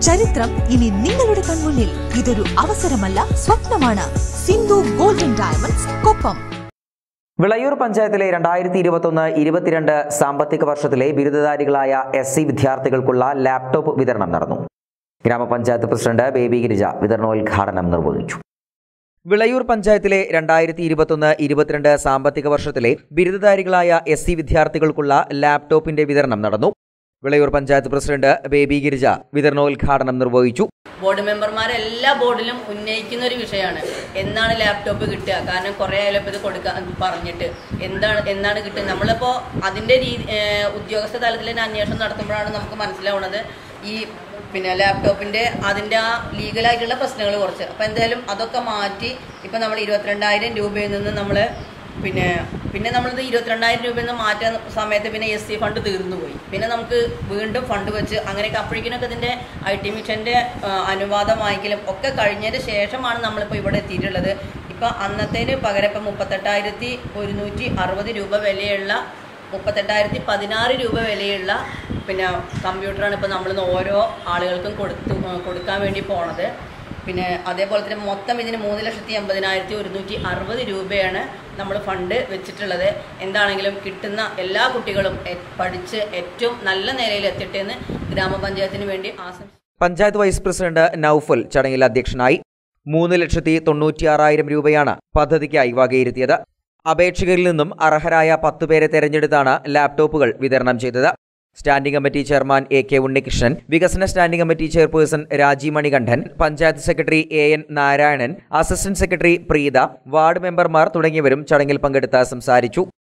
ചരിത്രം ഇനി നിങ്ങളുടെ കൺമുന്നിൽ ഇതൊരു അവസരമല്ല സ്വപ്നമാണ് സിന്ധു ഗോൾഡൻ ഡയമണ്ട്സ് കൊപ്പം വിളയൂർ പഞ്ചായത്തിലെ രണ്ടായിരത്തി ഇരുപത്തൊന്ന് ഇരുപത്തിരണ്ട് സാമ്പത്തിക വർഷത്തിലെ ബിരുദധാരികളായ എസ് സി വിദ്യാർത്ഥികൾക്കുള്ള ലാപ്ടോപ്പ് വിതരണം നടന്നു ഗ്രാമപഞ്ചായത്ത് പ്രസിഡന്റ് ബേബി ഗിരിജ വിതരണോദ്ഘാടനം നിർവഹിച്ചു വിളയൂർ പഞ്ചായത്തിലെ രണ്ടായിരത്തി ഇരുപത്തൊന്ന് ഇരുപത്തിരണ്ട് സാമ്പത്തിക വർഷത്തിലെ ബിരുദധാരികളായ എസ് സി വിദ്യാർത്ഥികൾക്കുള്ള ലാപ്ടോപ്പിന്റെ വിതരണം നടന്നു വിളയൂർ പഞ്ചായത്ത് പ്രസിഡന്റ് ബേബി ഗിരിജ വിതരണോദ്ഘാടനം നിർവഹിച്ചു ബോർഡ് മെമ്പർമാർ എല്ലാ ബോർഡിലും ഉന്നയിക്കുന്ന ഒരു വിഷയമാണ് എന്നാണ് ലാപ്ടോപ്പ് കിട്ടുക കാരണം കുറേ ആയാലും ഇപ്പോൾ ഇത് കൊടുക്കാൻ പറഞ്ഞിട്ട് എന്താണ് എന്നാണ് കിട്ടുക നമ്മളിപ്പോൾ അതിൻ്റെ രീതി ഏഹ് ഉദ്യോഗസ്ഥ തലത്തിൽ തന്നെ അന്വേഷണം നടത്തുമ്പോഴാണ് നമുക്ക് മനസ്സിലാവുന്നത് ഈ പിന്നെ ലാപ്ടോപ്പിൻ്റെ അതിൻ്റെ ആ ലീഗലായിട്ടുള്ള പ്രശ്നങ്ങൾ കുറച്ച് അപ്പോൾ എന്തായാലും അതൊക്കെ മാറ്റി ഇപ്പം നമ്മൾ ഇരുപത്തിരണ്ടായിരം രൂപയിൽ നിന്ന് നമ്മൾ പിന്നെ പിന്നെ നമ്മളിത് ഇരുപത്തിരണ്ടായിരം രൂപയിൽ നിന്ന് മാറ്റാൻ സമയത്ത് പിന്നെ എസ് സി ഫണ്ട് തീർന്നു പോയി പിന്നെ നമുക്ക് വീണ്ടും ഫണ്ട് വെച്ച് അങ്ങനെയൊക്കെ അപ്പോഴേക്കിനൊക്കെ ഇതിൻ്റെ ഐ ടി മിഷൻ്റെ അനുവാദം വാങ്ങിക്കലും ഒക്കെ കഴിഞ്ഞതിന് ശേഷമാണ് നമ്മളിപ്പോൾ ഇവിടെ എത്തിയിട്ടുള്ളത് ഇപ്പോൾ അന്നത്തേന് പകരം ഇപ്പം മുപ്പത്തെട്ടായിരത്തി ഒരുന്നൂറ്റി അറുപത് രൂപ വിലയുള്ള മുപ്പത്തെട്ടായിരത്തി പതിനാറ് രൂപ വിലയുള്ള പിന്നെ കമ്പ്യൂട്ടറാണ് ഇപ്പോൾ നമ്മൾ ഓരോ ആളുകൾക്കും കൊടുത്തു കൊടുക്കാൻ വേണ്ടി പോണത് പിന്നെ അതേപോലെ തന്നെ മൊത്തം ഇതിന് മൂന്ന് ലക്ഷത്തി എൺപതിനായിരത്തി ഒരുന്നൂറ്റി അറുപത് രൂപയാണ് നമ്മൾ ഫണ്ട് വെച്ചിട്ടുള്ളത് എന്താണെങ്കിലും കിട്ടുന്ന എല്ലാ കുട്ടികളും എ- പഠിച്ച് ഏറ്റവും നല്ല നിലയിൽ എത്തട്ടെ എന്ന് ഗ്രാമപഞ്ചായത്തിന് വേണ്ടി ആശംസിക്കുന്നു പഞ്ചായത്ത് വൈസ് പ്രസിഡന്റ് നൌഫൽ ചടങ്ങിൽ അധ്യക്ഷനായി മൂന്ന് ലക്ഷത്തി തൊണ്ണൂറ്റിയാറായിരം രൂപയാണ് പദ്ധതിക്കായി വകയിരുത്തിയത് അപേക്ഷകരിൽ നിന്നും അർഹരായ പത്തു പേരെ തെരഞ്ഞെടുത്താണ് ലാപ്ടോപ്പുകൾ വിതരണം ചെയ്തത് standing committee chairman A K Unnikrishnan വികസന standing committee chairperson Raji Manikandan panchayat secretary A N Narayanan assistant secretary Preetha ward മെമ്പർമാർ തുടങ്ങിയവരും ചടങ്ങിൽ പങ്കെടുത്ത് സംസാരിച്ചു